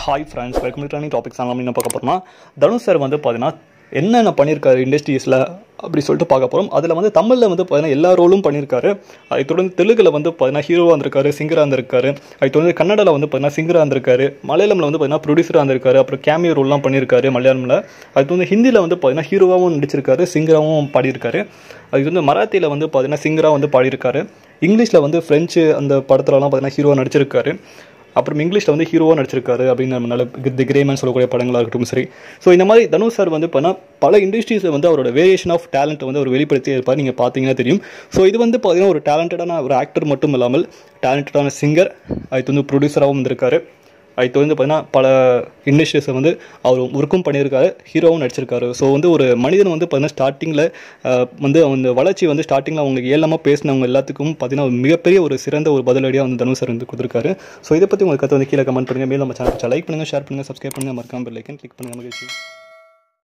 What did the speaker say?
hi friends welcome to topics எல்லாம் என்ன பார்க்க போகிறோம்னா தனுஷ் சார் வந்து பார்த்தீங்கன்னா என்னென்ன பண்ணியிருக்காரு இண்டஸ்ட்ரீஸில் அப்படி சொல்லிட்டு பார்க்க போகிறோம் அதில் வந்து தமிழில் வந்து பார்த்தீங்கன்னா எல்லா ரோலும் பண்ணியிருக்காரு அதை தொடர்ந்து தெலுங்கில் வந்து பார்த்தீங்கன்னா ஹீரோவாக இருந்திருக்காரு சிங்கராக இருந்திருக்காரு அதை தொடர்ந்து கன்னடாவில் வந்து பார்த்தீங்கன்னா சிங்கராக இருந்திருக்காரு மலையாளமில் வந்து பார்த்தீங்கன்னா ப்ரொடியூசராக இருந்திருக்காரு அப்புறம் கேமியோ ரோல்லாம் பண்ணியிருக்காரு மலையாளமில் அது வந்து ஹிந்தியில் வந்து பார்த்தீங்கன்னா ஹீரோவாகவும் நடிச்சிருக்காரு சிங்கராகவும் பாடியிருக்காரு அது வந்து மராத்தியில் வந்து பார்த்தீங்கன்னா சிங்கராக வந்து பாடியிருக்காரு இங்கிலீஷில் வந்து ஃப்ரெஞ்சு அந்த படத்துலலாம் பார்த்தீங்கன்னா ஹீரோவாக நடிச்சிருக்காரு அப்புறம் இங்கிலீஷில் வந்து ஹீரோவாக நடிச்சிருக்காரு அப்படின்னு நம்மளால தி கிரேமன் சொல்லக்கூடிய படங்களாக இருக்கட்டும் சரி ஸோ இந்த மாதிரி தனுஷ் சார் வந்து பண்ணால் பல இண்டஸ்ட்ரீஸில் வந்து அவரோட வேரியேஷன் ஆஃப் டேலண்ட் வந்து அவர் வெளிப்படுத்தி இருப்பார் நீங்கள் பார்த்தீங்கன்னா தெரியும் ஸோ இது வந்து பார்த்தீங்கன்னா ஒரு டேலண்டடான ஒரு ஆக்டர் மட்டும் இல்லாமல் டேலண்டடான சிங்கர் அது வந்து ப்ரொடியூசராகவும் இருந்திருக்காரு அது தொடர்ந்து பார்த்தீங்கன்னா பல இண்டஸ்ட்ரீஸை வந்து அவர் ஒர்க்கும் பண்ணியிருக்காரு ஹீரோவும் நடிச்சிருக்காரு ஸோ வந்து ஒரு மனிதன் வந்து பார்த்தீங்கன்னா ஸ்டார்டிங்கில் வந்து அவங்க வளர்ச்சி வந்து ஸ்டார்டிங்கில் அவங்களுக்கு ஏழமாக பேசினவங்க எல்லாத்துக்கும் பார்த்தீங்கன்னா ஒரு மிகப்பெரிய ஒரு சிறந்த ஒரு பதிலடியாக வந்து தனுஷ் சார் வந்து கொடுத்துருக்காரு ஸோ இதை பற்றி உங்களுக்கு கற்று வந்து கீழே கமெண்ட் பண்ணுங்கள் மேலும் நம்ம சேனல் லைக் பண்ணுங்கள் ஷேர் பண்ணுங்கள் சப்ஸ்கிரைப் பண்ணுங்கள் மறக்காமல் பெல் ஐக்கன் கிளிக் பண்ணுங்கள் மகிழ்ச்சி